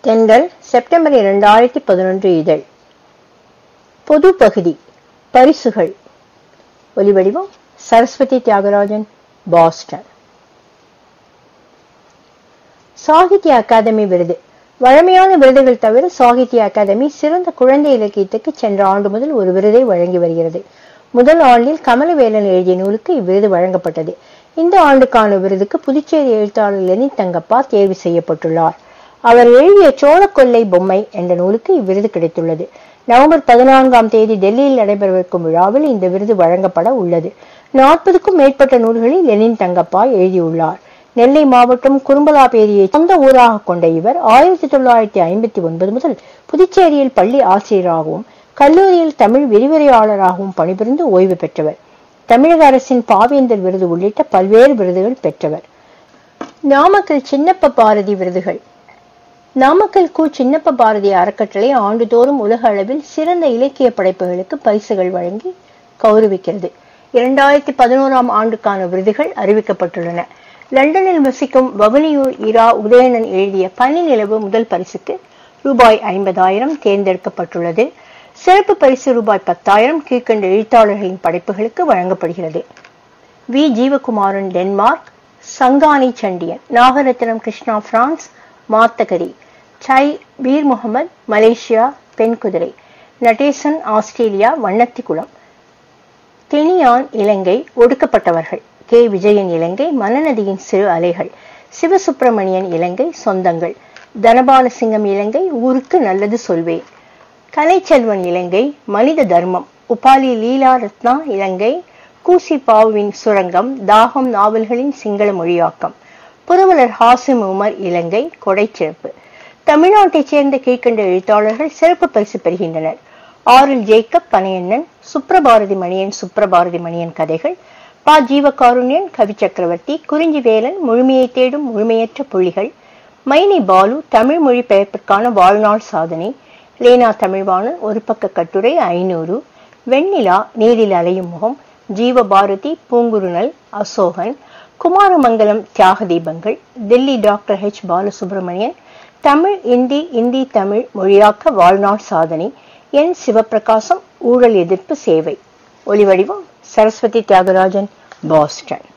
தென்றல் செப்டம்பர் இரண்டாயிரத்தி பதினொன்று இதழ் பொது பகுதி பரிசுகள் ஒலிவடிவம் சரஸ்வதி தியாகராஜன் பாஸ்டன் சாகித்ய அகாதமி விருது வழமையான விருதுகள் தவிர சாகித்ய அகாதமி சிறந்த குழந்தை இலக்கியத்துக்கு சென்ற ஆண்டு முதல் ஒரு விருதை வழங்கி வருகிறது முதல் ஆண்டில் கமலவேலன் எழுதிய நூலுக்கு இவ்விருது வழங்கப்பட்டது இந்த ஆண்டுக்கான விருதுக்கு புதுச்சேரி எழுத்தாளர் லெனின் தங்கப்பா தேர்வு செய்யப்பட்டுள்ளார் அவர் எழுதிய சோழக்கொல்லை பொம்மை என்ற நூலுக்கு இவ்விருது கிடைத்துள்ளது நவம்பர் பதினான்காம் தேதி டெல்லியில் நடைபெறவிருக்கும் விழாவில் இந்த விருது வழங்கப்பட உள்ளது நாற்பதுக்கும் மேற்பட்ட நூல்களை லெனின் தங்கப்பா எழுதியுள்ளார் நெல்லை மாவட்டம் குறும்பலாபேரியை சொந்த ஊராக கொண்ட இவர் ஆயிரத்தி தொள்ளாயிரத்தி ஐம்பத்தி ஒன்பது முதல் புதுச்சேரியில் பள்ளி ஆசிரியராகவும் கல்லூரியில் தமிழ் விரிவுரையாளராகவும் பணிபுரிந்து ஓய்வு பெற்றவர் தமிழக அரசின் பாவேந்தர் விருது உள்ளிட்ட பல்வேறு விருதுகள் பெற்றவர் நாமக்கல் சின்னப்ப பாரதி விருதுகள் நாமக்கல் கு சின்னப்ப பாரதி அறக்கட்டளை ஆண்டுதோறும் உலக அளவில் சிறந்த இலக்கிய படைப்புகளுக்கு பரிசுகள் வழங்கி கௌரவிக்கிறது இரண்டாயிரத்தி பதினோராம் ஆண்டுக்கான விருதுகள் அறிவிக்கப்பட்டுள்ளன லண்டனில் வசிக்கும் வவுனியூர் இரா உதயணன் எழுதிய பனி நிலவு முதல் பரிசுக்கு ரூபாய் ஐம்பதாயிரம் தேர்ந்தெடுக்கப்பட்டுள்ளது சிறப்பு பரிசு ரூபாய் பத்தாயிரம் கீழ்கண்ட எழுத்தாளர்களின் படைப்புகளுக்கு வழங்கப்படுகிறது வி ஜீவகுமாரன் டென்மார்க் சங்கானி சண்டியன் நாகரத்னம் கிருஷ்ணா பிரான்ஸ் மாத்தகரி சை பீர் முகமது மலேசியா பெண் குதிரை நடேசன் ஆஸ்திரேலியா வண்ணத்திக்குளம் தெனியான் இலங்கை ஒடுக்கப்பட்டவர்கள் கே விஜயன் இலங்கை மனநதியின் சிறு அலைகள் சிவசுப்பிரமணியன் இலங்கை சொந்தங்கள் தனபாலசிங்கம் இலங்கை ஊருக்கு நல்லது சொல்வேன் கலைச்செல்வன் இலங்கை மனித தர்மம் உபாலி லீலா ரத்னா இலங்கை கூசி பாவுவின் சுரங்கம் தாகம் நாவல்களின் சிங்கள மொழியாக்கம் புரவலர் ஹாசிம் உமர் இலங்கை கொடைச்சிறப்பு தமிழ்நாட்டைச் சேர்ந்த கீழ்கண்ட எழுத்தாளர்கள் சிறப்பு பரிசு பெறுகின்றனர் ஆரில் ஜேக்கப் பனையண்ணன் சுப்ரபாரதி மணியன் சுப்ரபாரதி மணியன் கதைகள் பா ஜீவகாருண்யன் கவி சக்கரவர்த்தி குறிஞ்சி வேலன் முழுமையை தேடும் முழுமையற்ற புள்ளிகள் மைனி பாலு தமிழ் மொழி பெயர்ப்பிற்கான வாழ்நாள் சாதனை லேனா தமிழ்வாணன் ஒரு பக்க கட்டுரை ஐநூறு வெண்ணிலா நீரில் அலையும் முகம் ஜீவபாரதி பூங்குருணல் அசோகன் குமாரமங்கலம் தியாக தீபங்கள் தில்லி டாக்டர் ஹெச் பாலசுப்ரமணியன் தமிழ் இந்தி இந்தி தமிழ் மொழியாக்க வாழ்நாள் சாதனை என் சிவபிரகாசம் ஊழல் எதிர்ப்பு சேவை ஒலிவடிவம் சரஸ்வதி தியாகராஜன் பாஸ்டன்